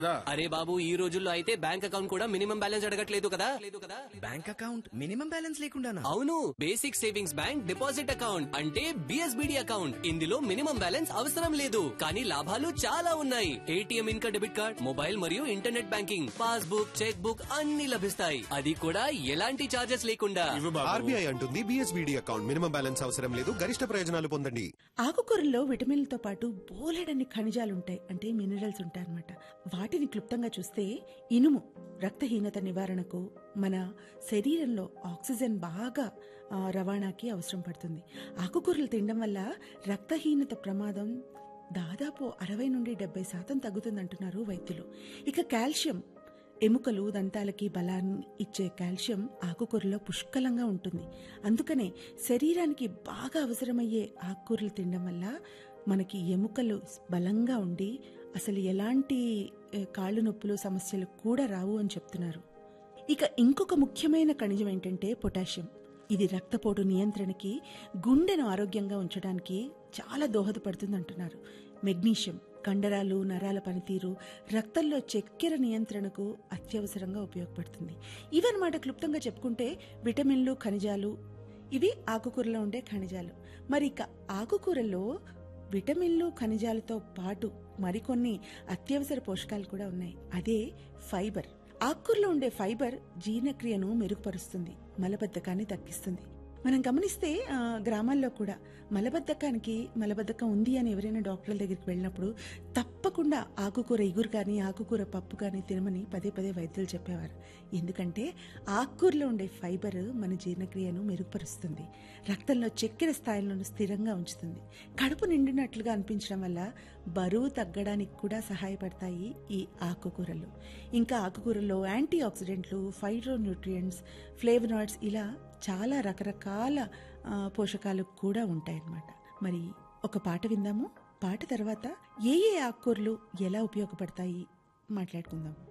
రా. అరే బాబు ఈ రోజుల్లో అయితే బ్యాంక్ అకౌంట్ కూడా మినిమం బ్యాలెన్స్ అడగట్లేదు కదా లేదు కదా బ్యాంక్ అకౌంట్ మినిమం బ్యాలెన్స్ లేకుండానా అవును basic savings bank deposit account అంటే బిఎస్బిడి అకౌంట్ ఇందులో మినిమం బ్యాలెన్స్ అవసరం లేదు కానీ లాభాలు చాలా ఉన్నాయి ఏటీఎం ఇంకా డెబిట్ కార్డ్ మొబైల్ మరియు internet banking passbook cheque book అన్ని లభిస్తాయి అది కూడా ఎలాంటి చార్జెస్ లేకుండా ఇవ్వు బాబు. ఆర్బీఐ అంటుంది బిఎస్బిడి అకౌంట్ మినిమం బ్యాలెన్స్ అవసరం లేదు గరిష్ట ప్రయోజనాలు పొందండి ఆకుకూరల్లో విటమిన్లతో పాటు బోలెడన్ని ఖనిజాలు ఉంటాయి అంటే మినరల్స్ ఉంటాయి అన్నమాట వాటిని క్లుప్తంగా చూస్తే ఇనుము రక్తహీనత నివారణకు మన శరీరంలో ఆక్సిజన్ బాగా ఆ, రవాణాకి అవసరం పడుతుంది ఆకుకూరలు తినడం వల్ల రక్తహీనత ప్రమాదం దాదాపు అరవై నుండి డెబ్బై శాతం తగ్గుతుందంటున్నారు వైద్యులు ఇక కాల్షియం ఎముకలు దంతాలకి బలాన్ని ఇచ్చే కాల్షియం ఆకుకూరలో పుష్కలంగా ఉంటుంది అందుకనే శరీరానికి బాగా అవసరమయ్యే ఆకుకూరలు తినడం వల్ల మనకి ఎముకలు బలంగా ఉండి అసలు ఎలాంటి ఏ, కాళ్ళు నొప్పులు సమస్యలు కూడా రావు అని చెప్తున్నారు ఇక ఇంకొక ముఖ్యమైన ఖనిజం ఏంటంటే పొటాషియం ఇది రక్తపోటు నియంత్రణకి గుండెను ఆరోగ్యంగా ఉంచడానికి చాలా దోహదపడుతుంది అంటున్నారు మెగ్నీషియం కండరాలు నరాల పనితీరు రక్తంలో చక్కెర నియంత్రణకు అత్యవసరంగా ఉపయోగపడుతుంది ఇవన్నమాట క్లుప్తంగా చెప్పుకుంటే విటమిన్లు ఖనిజాలు ఇవి ఆకుకూరలో ఉండే ఖనిజాలు మరి ఇక ఆకుకూరల్లో విటమిన్లు ఖనిజాలతో పాటు మరికొన్ని అత్యవసర పోషకాలు కూడా ఉన్నాయి అదే ఫైబర్ ఆకుకూరలో ఉండే ఫైబర్ జీర్ణక్రియను మెరుగుపరుస్తుంది మలబద్ధకాన్ని తగ్గిస్తుంది మనం గమనిస్తే ఆ, గ్రామాల్లో కూడా మలబద్ధకానికి మలబద్ధకం ఉంది అని ఎవరైనా డాక్టర్ల దగ్గరికి వెళ్ళినప్పుడు తప్పకుండా ఆకుకూర ఇగురు కానీ ఆకుకూర పప్పు కానీ తినమని పదే పదే వైద్యులు చెప్పేవారు ఎందుకంటే ఆకుకూరలో ఉండే ఫైబర్ మన జీర్ణక్రియను మెరుగుపరుస్తుంది రక్తంలో చక్కెర స్థాయిలను స్థిరంగా ఉంచుతుంది కడుపు నిండినట్లుగా అనిపించడం వల్ల బరువు తగ్గడానికి కూడా సహాయపడతాయి ఈ ఆకుకూరలు ఇంకా ఆకుకూరల్లో యాంటీ ఆక్సిడెంట్లు ఫైటో న్యూట్రియంట్స్ ఫ్లేవనాయిడ్స్ ఇలా చాలా రకరకాల ఆ, పోషకాలు కూడా ఉంటాయన్నమాట మరి ఒక పాట విందాము పాట తర్వాత ఏ ఏ ఆకుకూరలు ఎలా ఉపయోగపడతాయి మాట్లాడుకుందాం